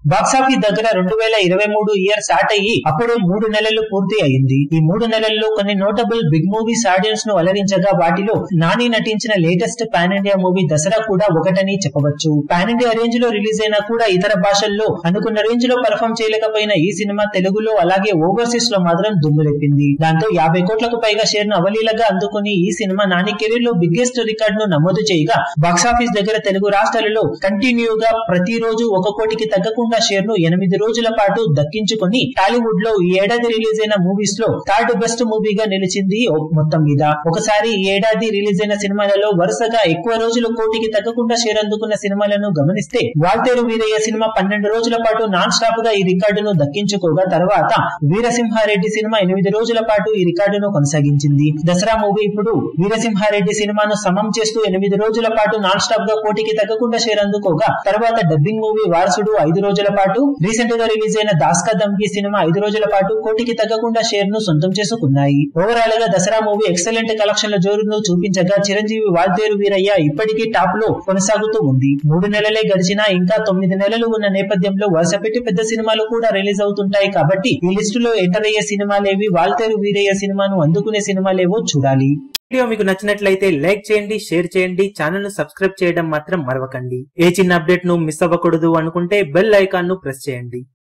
box office దగ్గర రెండు వేల ఇరవై మూడు ఇయర్ స్టార్ట్ అయ్యి అప్పుడే మూడు నెలలు పూర్తి అయింది ఈ మూడు నెలల్లో కొన్ని నోటబుల్ బిగ్ మూవీస్ ఆడియన్స్ ను అలరించగా వాటిలో నాని నటించిన latest pan India movie Dasara కూడా ఒకటని చెప్పవచ్చు పాన్ ఇండియా రేంజ్ లో రిలీజ్ అయినా కూడా ఇతర భాషల్లో అనుకున్న రేంజ్ లో పర్ఫామ్ చేయలేకపోయిన ఈ సినిమా తెలుగులో అలాగే ఓవర్సీస్ లో మాత్రం దుమ్ములెప్పింది దాంతో యాభై కోట్లకు పైగా షేర్ ను అవలీలగా అందుకుని ఈ సినిమా నాని కెరీర్ లో బిగ్గెస్ట్ రికార్డ్ ను నమోదు చేయగా బాక్సాఫీస్ దగ్గర తెలుగు రాష్ట్రాలలో కంటిన్యూగా ప్రతిరోజు ఒక కోటికి తగ్గకుండా షేర్ ను ఎనిమిది రోజుల పాటు దక్కించుకొని టాలీవుడ్ లో ఈ ఏడాది రిలీజ్ అయిన మూవీస్ లో థర్డ్ బెస్ట్ మూవీగా నిలిచింది ఓ- మొత్తం మీద ఒకసారి ఈ ఏడాది రిలీజ్ అయిన సినిమాలలో వరుసగా ఎక్కువ రోజులు కోటికి తగ్గకుండా షేర్ అందుకున్న సినిమాలను గమనిస్తే వాల్తేరు వీరయ్య సినిమా పన్నెండు రోజుల పాటు నాన్ స్టాప్ గా ఈ రికార్డును దక్కించుకోగా తర్వాత వీరసింహారెడ్డి సినిమా ఎనిమిది రోజుల పాటు ఈ రికార్డును కొనసాగించింది దసరా మూవీ ఇప్పుడు వీరసింహారెడ్డి సినిమాను సమం చేస్తూ ఎనిమిది రోజుల పాటు నాన్ స్టాప్ గా కోటికి తగ్గకుండా షేర్ అందుకోగా తర్వాత డబ్బింగ్ మూవీ వారసుడు ఐదు రోజుల పాటు రీసెంట్ గా రిలీజ్ అయిన దాస్కా దమ్కి సినిమా ఐదు రోజుల పాటు కోటికి తగ్గకుండా షేర్ ను సొంతం చేసుకున్నాయి ఓవరాల్ గా దసరా మూవీ ఎక్సలెంట్ కలెక్షన్ల జోరును చూపించగా చిరంజీవి వాల్తేరు వీరయ్య ఇప్పటికీ టాప్ లో కొనసాగుతూ ఉంది మూడు నెలలే గడిచినా ఇంకా తొమ్మిది నెలలు ఉన్న నేపథ్యంలో వరుస పెట్టి పెద్ద సినిమాలు కూడా రిలీజ్ అవుతుంటాయి కాబట్టి ఈ లిస్టులో ఎంటర్ అయ్యే సినిమాలేవి వాల్తేరు వీరయ్య సినిమాను అందుకునే సినిమాలేవో చూడాలి వీడియో మీకు నచ్చినట్లయితే లైక్ చేయండి షేర్ చేయండి ఛానల్ ను సబ్స్క్రైబ్ చేయడం మాత్రం మరవకండి ఏ చిన్న అప్డేట్ ను మిస్ అవ్వకూడదు అనుకుంటే బెల్ ఐకాన్ ను ప్రెస్ చేయండి